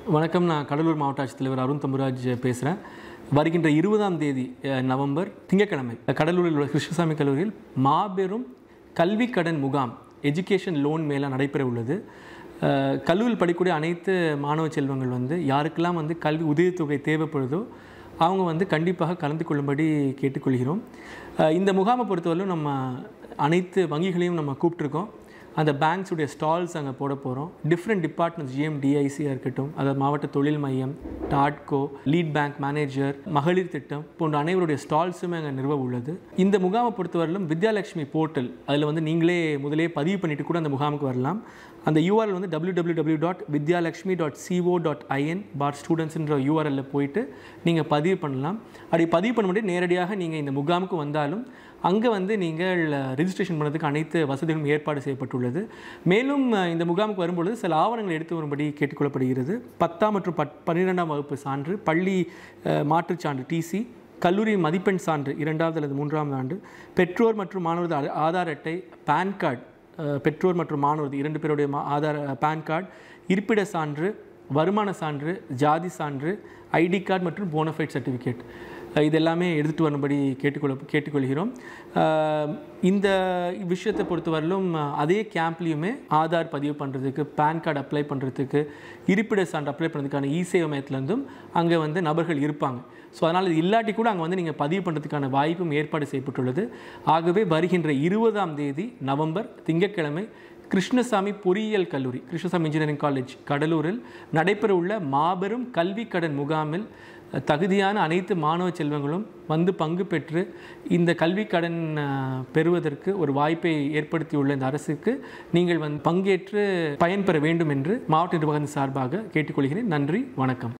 வணக்கம் நான் கடலூர் மாவட்ட ஆட்சித்தலைவர் அருண் தம்புராஜ் பேசுகிறேன் வருகின்ற இருபதாம் தேதி அஹ், நவம்பர் திங்கட்கிழமை கடலூரில் உள்ள கிருஷ்ணசாமி கல்லூரியில் மாபெரும் கல்வி கடன் முகாம் எஜுகேஷன் லோன் மேலே நடைபெற உள்ளது அஹ், கல்லூரியில் படிக்கக்கூடிய அனைத்து மாணவ செல்வங்கள் வந்து யாருக்கெல்லாம் வந்து கல்வி உதவித்தொகை தேவைப்படுதோ அவங்க வந்து கண்டிப்பாக கலந்து கொள்ளும்படி கேட்டுக்கொள்கிறோம் அஹ், இந்த முகாமை பொறுத்தவரையிலும் நம்ம அனைத்து வங்கிகளையும் நம்ம கூப்பிட்ருக்கோம் அந்த பேங்க்ஸுடைய ஸ்டால்ஸ் அங்கே போட போகிறோம் டிஃப்ரெண்ட் டிபார்ட்மெண்ட்ஸ் ஜிஎம் டிஐசியாக இருக்கட்டும் அதாவது மாவட்ட தொழில் மையம் டாட்கோ லீட் பேங்க் மேனேஜர் மகளிர் திட்டம் போன்ற அனைவருடைய ஸ்டால்ஸுமே அங்கே நிறுவ உள்ளது இந்த முகாமை பொறுத்தவரையிலும் வித்யாலட்சுமி போர்ட்டல் அதில் வந்து நீங்களே முதலே பதிவு பண்ணிட்டு கூட அந்த முகாமுக்கு வரலாம் அந்த யூஆர்எல் வந்து W W W dot Vidyalakshmi dot CO dot IN for ஸ்டூடெண்ட்ஸ்ன்ற யூஆர்எல்ல போயிட்டு நீங்கள் பதிவு பண்ணலாம் அப்படி பதிவு பண்ண முடியும் நேரடியாக நீங்கள் இந்த முகாமுக்கு வந்தாலும் அங்கே வந்து நீங்கள் ரெஜிஸ்ட்ரேஷன் பண்ணுறதுக்கு அனைத்து வசதிகளும் ஏற்பாடு செய்யப்பட்டுள்ளது மேலும் அஹ், இந்த முகாமுக்கு வரும்பொழுது சில ஆவணங்களை எடுத்து வரும்படி கேட்டுக்கொள்ளப்படுகிறது பத்தாம் மற்றும் பட் பன்னிரெண்டாம் வகுப்பு சான்று பள்ளி அஹ், மாற்றுச் சான்று டிசி கல்லூரி மதிப்பெண் சான்று இரண்டாவது அல்லது மூன்றாவது ஆண்டு பெற்றோர் மற்றும் மாணவரது ஆ- ஆதார் அட்டை பேன் கார்டு அஹ், பெற்றோர் மற்றும் மாணவரது இரண்டு பேருடைய மா- ஆதார் பேன் கார்டு இருப்பிட சான்று வருமான சான்று ஜாதி சான்று ஐடி கார்டு மற்றும் போனஃபைட் சர்டிஃபிகேட் இது எல்லாமே எடுத்துகிட்டு வரும்படி கேட்டுக்கொள்ள கேட்டுக்கொள்கிறோம் அஹ், இந்த விஷயத்தை பொறுத்தவரையிலும் அஹ், அதே கேம்ப்லேயுமே ஆதார் பதிவு பண்ணுறதுக்கு பேன் கார்டு அப்ளை பண்ணுறதுக்கு இருப்பிட சான்று அப்ளை பண்ணுறதுக்கான இ சேவை மையத்துலேருந்தும் அங்கே வந்து நபர்கள் இருப்பாங்க ஸோ அதனால் இது இல்லாட்டி கூட அங்கே வந்து நீங்கள் பதிவு பண்ணுறதுக்கான வாய்ப்பும் ஏற்பாடு செய்யப்பட்டுள்ளது ஆகவே வருகின்ற இருபதாம் தேதி நவம்பர் திங்கட்கிழமை கிருஷ்ணசாமி பொறியியல் கல்லூரி கிருஷ்ணசாமி இன்ஜினியரிங் காலேஜ் கடலூரில் நடைபெறவுள்ள மாபெரும் கல்வி கடன் முகாமில் அஹ், தகுதியான அனைத்து மாணவ செல்வங்களும் வந்து பங்கு பெற்று இந்த கல்வி கடன் அஹ், பெறுவதற்கு ஒரு வாய்ப்பை ஏற்படுத்தியுள்ள இந்த அரசுக்கு நீங்கள் வந்து பங்கேற்று பயன்பெற வேண்டும் என்று மாவட்ட நிர்வாகத்தின் சார்பாக கேட்டுக்கொள்கிறேன் நன்றி வணக்கம்